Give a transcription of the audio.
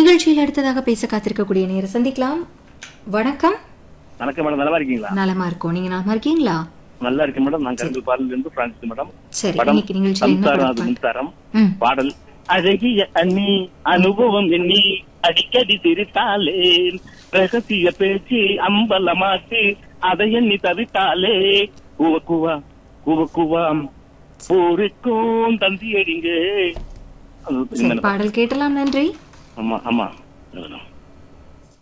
நிகழ்ச்சியில் அடுத்ததாக பேச காத்திருக்கக்கூடிய நேரம் சந்திக்கலாம் வணக்கம் வணக்கம் மேடம் நல்லா இருக்கீங்களா நலமா இருக்கோம் நீங்க நலமா இருக்கீங்களா நல்லா இருக்கேன் மேடம் நான் கருங்கல் பாலில் இருந்து பிரான்சிஸ் மேடம் சரி படம் இன்னைக்கு நிகழ்ச்சியில் என்ன சம்சாரம் படம் அது பார்க்க- மின்சாரம் ம் பாடல் அழகிய அண்ணி அனுபவம் எண்ணி அடிக்கடி சிரித்தாலே ரகசிய பேச்சு அம்பலமாச்சு அதை எண்ணி தவித்தாலே குவ குவா குவ குவாம் பூரிக்கும் தந்தி அடிங்க அது சரி பாடல் கேட்டலாம் நன்றி ஆமா ஆமா மேடம்